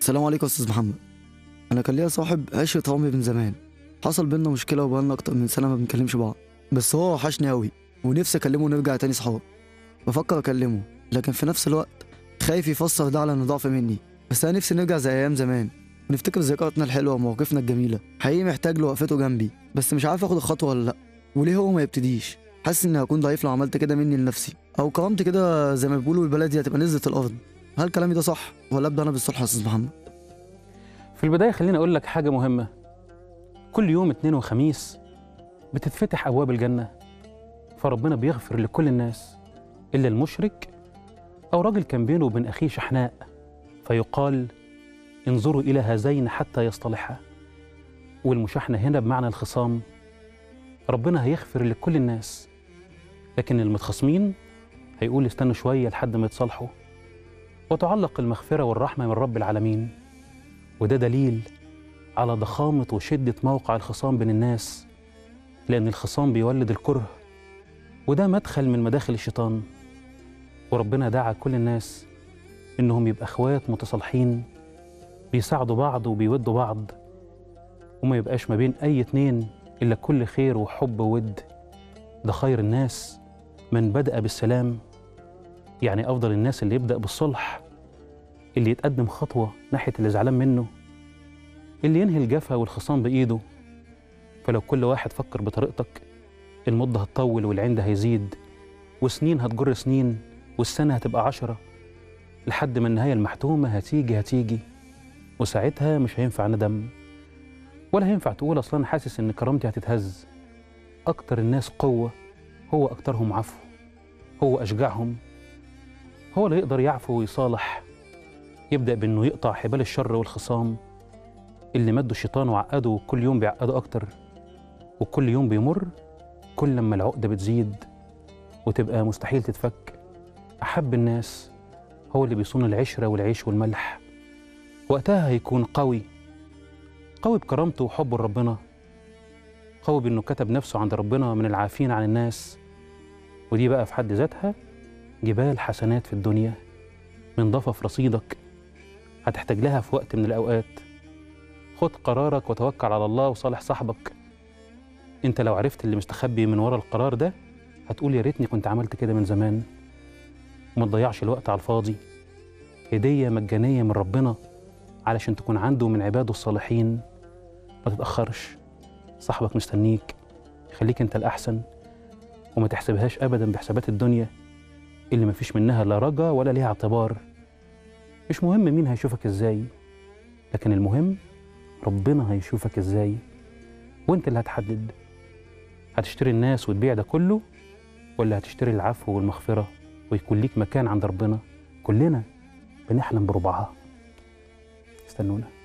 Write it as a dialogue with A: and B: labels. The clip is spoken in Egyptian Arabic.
A: السلام عليكم يا استاذ محمد انا كان ليا صاحب عشرة عمري من زمان حصل بينا مشكله وبقالنا اكتر من سنه ما بنكلمش بعض بس هو وحشني قوي ونفسي اكلمه ونرجع تاني صحاب بفكر اكلمه لكن في نفس الوقت خايف يفسر ده على انه ضعف مني بس انا نفسي نرجع زي ايام زمان ونفتكر ذكرياتنا الحلوه ومواقفنا الجميله حقيقي محتاج له وقفته جنبي بس مش عارف اخد الخطوه ولا لا وليه هو ما يبتديش حاسس اني هكون ضعيف لو عملت كده مني لنفسي او كرامتي كده زي ما بيقولوا البلدي هتبقى نزلت الارض هل كلامي ده صح ولا ابدا انا بالصلح يا استاذ محمد
B: في البداية خليني أقول لك حاجة مهمة كل يوم اثنين وخميس بتتفتح أبواب الجنة فربنا بيغفر لكل الناس إلا المشرك أو راجل كان بينه وبين أخيه شحناء فيقال انظروا إلى هذين حتى يصطلحا والمشاحنة هنا بمعنى الخصام ربنا هيغفر لكل الناس لكن المتخاصمين هيقول استنوا شوية لحد ما يتصالحوا وتعلق المغفرة والرحمة من رب العالمين وده دليل على ضخامة وشدة موقع الخصام بين الناس لأن الخصام بيولد الكره وده مدخل من مداخل الشيطان وربنا دعا كل الناس إنهم يبقى إخوات متصالحين بيساعدوا بعض وبيودوا بعض وما يبقاش ما بين أي اتنين إلا كل خير وحب وود ده خير الناس من بدأ بالسلام يعني أفضل الناس اللي يبدأ بالصلح اللي يتقدم خطوة ناحية اللي زعلان منه اللي ينهي الجفا والخصام بإيده فلو كل واحد فكر بطريقتك المدة هتطول والعند هيزيد وسنين هتجر سنين والسنة هتبقى عشرة لحد ما النهاية المحتومة هتيجي هتيجي وساعتها مش هينفع ندم ولا هينفع تقول أصلا حاسس إن كرامتي هتتهز أكتر الناس قوة هو أكترهم عفو هو أشجعهم هو اللي يقدر يعفو ويصالح يبدأ بإنه يقطع حبال الشر والخصام اللي مده الشيطان وعقده وكل يوم بيعقده أكتر وكل يوم بيمر كل لما العقدة بتزيد وتبقى مستحيل تتفك أحب الناس هو اللي بيصون العشرة والعيش والملح وقتها هيكون قوي قوي بكرامته وحبه لربنا قوي بإنه كتب نفسه عند ربنا من العافين عن الناس ودي بقى في حد ذاتها جبال حسنات في الدنيا من ضفة في رصيدك هتحتاج لها في وقت من الأوقات خد قرارك وتوكل على الله وصالح صاحبك انت لو عرفت اللي مستخبي من ورا القرار ده هتقول يا ريتني كنت عملت كده من زمان وما تضيعش الوقت على الفاضي هدية مجانية من ربنا علشان تكون عنده من عباده الصالحين ما تتأخرش صاحبك مستنيك خليك انت الأحسن وما تحسبهاش أبدا بحسابات الدنيا اللي مفيش منها لا رجا ولا ليها اعتبار مش مهم مين هيشوفك ازاي لكن المهم ربنا هيشوفك ازاي وانت اللي هتحدد هتشتري الناس وتبيع ده كله ولا هتشتري العفو والمغفرة ويكون ليك مكان عند ربنا كلنا بنحلم بربعها استنونا